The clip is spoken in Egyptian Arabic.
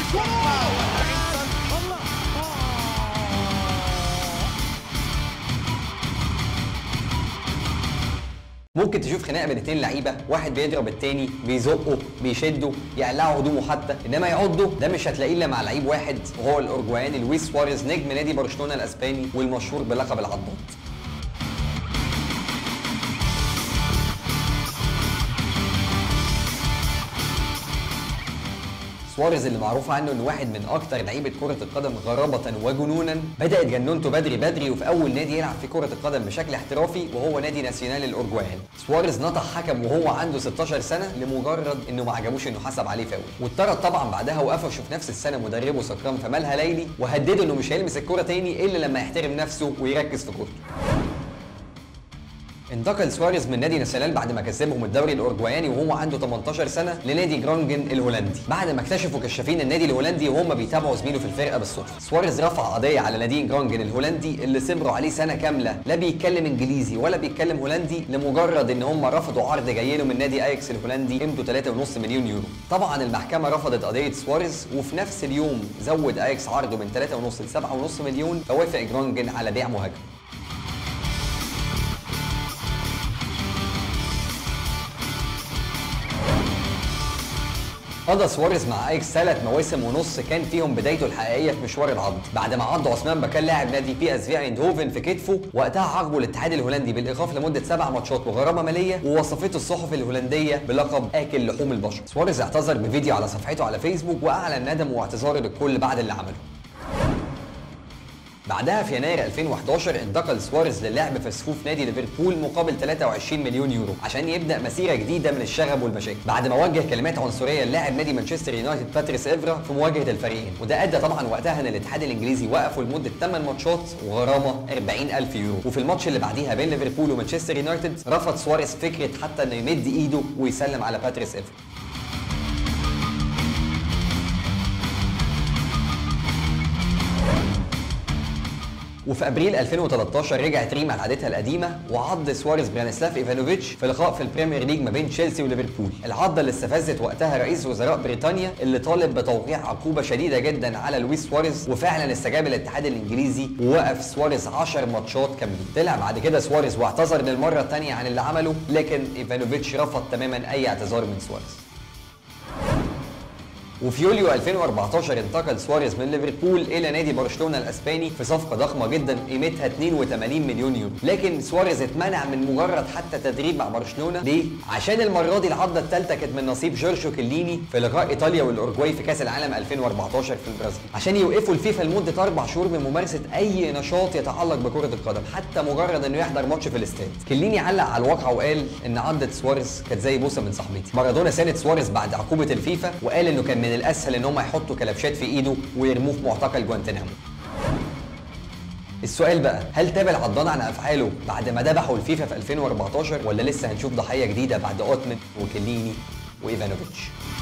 ممكن تشوف خناقه بين اتنين لعيبه واحد بيضرب التاني بيزقه بيشده يقلعوا هدومه حتى انما يعضه ده مش هتلاقيه الا مع لعيب واحد وهو الاورجواني لويس سواريز نجم نادي برشلونه الاسباني والمشهور بلقب العضاد سواريز اللي معروف عنه انه واحد من اكتر لعيبه كره القدم غرابه وجنونا بدات جنونته بدري بدري وفي اول نادي يلعب في كره القدم بشكل احترافي وهو نادي ناسيونال الاورجوان سواريز نطح حكم وهو عنده 16 سنه لمجرد انه ما عجبوش انه حسب عليه فاول واتطرد طبعا بعدها وقفشه في نفس السنه مدربه سكران فمالها ليلي وهدده انه مش هيلمس الكره تاني الا لما يحترم نفسه ويركز في كورته انتقل سواريز من نادي ناسيونال بعد ما كسبهم الدوري الاورجواياني وهو عنده 18 سنه لنادي جرانجن الهولندي بعد ما اكتشفوا كشافين النادي الهولندي وهم بيتابعوا زميله في الفرقه بالصدفه سواريز رفع قضيه على نادي جرانجن الهولندي اللي صبروا عليه سنه كامله لا بيتكلم انجليزي ولا بيتكلم هولندي لمجرد ان هم رفضوا عرض جاي له من نادي اياكس الهولندي قيمته 3.5 مليون يورو طبعا المحكمه رفضت قضيه سواريز وفي نفس اليوم زود اياكس عرضه من 3.5 ل 7.5 مليون فوافق جرانجن على بيع مهاجم قضى سواريز مع ايكس ثلاث مواسم ونص كان فيهم بدايته الحقيقيه في مشوار العض بعد ما عض عثمان بكال لاعب نادي بي اس في ايندهوفن في كتفه وقتها عاقبه الاتحاد الهولندي بالايقاف لمده سبع ماتشات وغرامه ماليه ووصفته الصحف الهولنديه بلقب اكل لحوم البشر سواريز اعتذر بفيديو على صفحته على فيسبوك واعلن ندمه واعتذاره للكل بعد اللي عمله بعدها في يناير 2011 انتقل سواريز للعب في صفوف نادي ليفربول مقابل 23 مليون يورو عشان يبدا مسيره جديده من الشغب والمشاكل بعد ما وجه كلمات عنصريه للاعب نادي مانشستر يونايتد باتريس افرا في مواجهه الفريقين وده ادى طبعا وقتها ان الاتحاد الانجليزي وقفه لمده 8 ماتشات وغرامه 40000 يورو وفي الماتش اللي بعديها بين ليفربول ومانشستر يونايتد رفض سواريز فكره حتى انه يمد ايده ويسلم على باتريس افرا وفي ابريل 2013 رجعت ريما لعادتها القديمه وعض سواريز برانيسلاف ايفانوفيتش في لقاء في البريمير ليج ما بين تشيلسي وليفربول العضه اللي استفزت وقتها رئيس وزراء بريطانيا اللي طالب بتوقيع عقوبه شديده جدا على لويس سواريز وفعلا استجاب الاتحاد الانجليزي ووقف سواريز 10 ماتشات كاملين طلع بعد كده سواريز واعتذر للمره الثانيه عن اللي عمله لكن ايفانوفيتش رفض تماما اي اعتذار من سواريز وفي يوليو 2014 انتقل سواريز من ليفربول الى نادي برشلونه الاسباني في صفقه ضخمه جدا قيمتها 82 مليون يورو لكن سواريز اتمنع من مجرد حتى تدريب مع برشلونه ليه عشان المره دي العضه الثالثه كانت من نصيب جورجو كيليني في لقاء ايطاليا والاورجواي في كاس العالم 2014 في البرازيل عشان يوقفوا الفيفا لمده اربع شهور من ممارسه اي نشاط يتعلق بكره القدم حتى مجرد انه يحضر ماتش في الاستاد كيليني علق على الواقع وقال ان عضه سواريز كانت زي بوسه من صاحبتي مارادونا ساند سواريز بعد عقوبه الفيفا وقال انه كان من الاسهل ان هم يحطوا كلبشات في ايده ويرموه في معتقل جوانتنامو السؤال بقى هل تاب العضان عن افعاله بعد ما ذبحوا الفيفا في 2014 ولا لسه هنشوف ضحيه جديده بعد اوتمن وكليني وايفانوفيتش